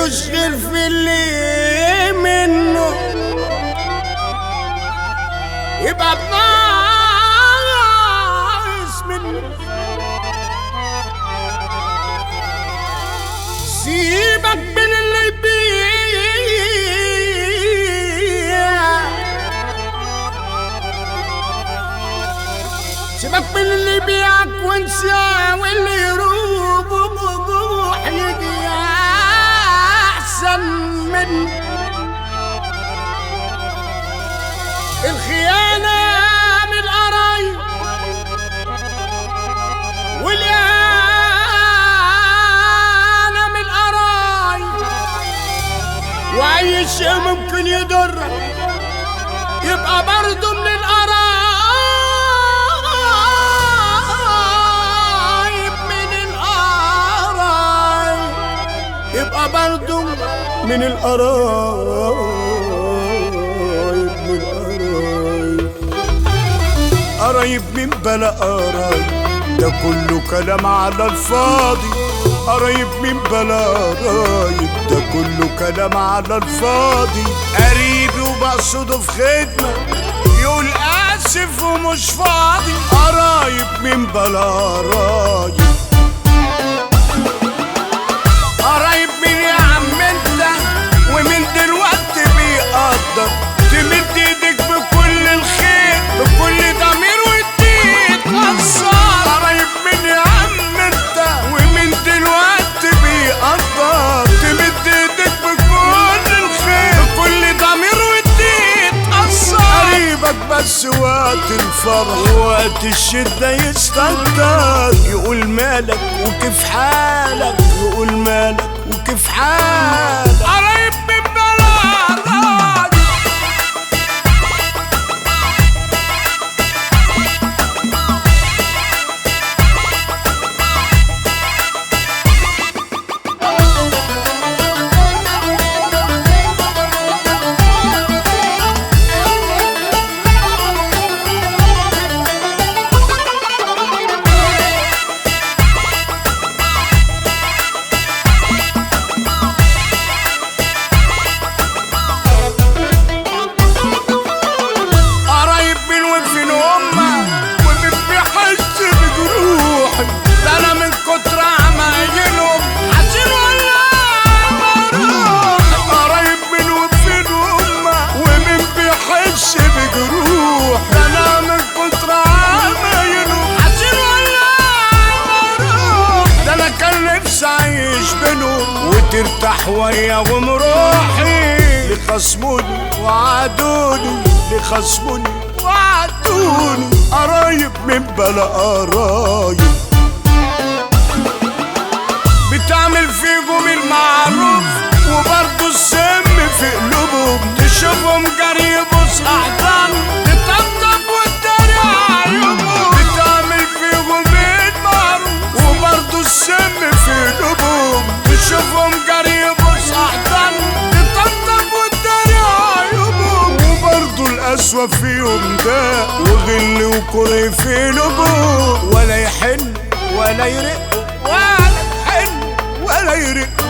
ملوش غير في اللي منه يبقى بناقص منه سيبك من اللي بيبيع سيبك من اللي يبيعك وانسى واللي يروح بروح يجي احسن من الخيانة من القرايب والإهانة من القرايب وأي شيء ممكن يضرك يبقى برضه من القرايب من القرايب يبقى برضه من القرايب من القرايب قرايب من بلا قرايب ده كله كلام على الفاضي قرايب من بلا قرايب ده كله كلام على الفاضي قريبي وبقصده في خدمة يقول آسف ومش فاضي قرايب من بلا قرايب قرايب مين يا عم انت ومن دلوقتي بيقدر تمد ايدك بكل الخير بكل ضمير وتديك قصار قرايب مين يا عم انت ومن دلوقتي بيقدر تمد ايدك بكل الخير بكل ضمير وتديك قصار قريبك بس وقت الفرح وقت الشدة يستقدر يقول مالك وكيف حالك يقول مالك وكيف حالك قريب من بلدك قرايب من وفين هما ومن بيحس بجروحي ده انا من كتر عمايلهم حزين ولا مروح قرايب من وفين هما ومن بيحس بجروحي ده انا من كتر عمايلهم حزين ولا مروح ده انا كان نفسي اعيش بينهم وترتاح وياهم روحي لخصموني وعادوني لخصموني وعدوني قرايب من بلا قرايب بتعمل فيكم المعروف وبرضه السم في قلوبهم تشوفهم جري بص احضان تطبطب وتداري عيوبهم بتعمل فيكم المعروف وبرضه السم في قلوبهم تشوفهم جري بص احضان تطبطب وتداري عيوبهم وبرضه القسوة فيهم ده وغل وكره في قلوبهم ولا يحن ولا يرق ولا يحن ولا يرق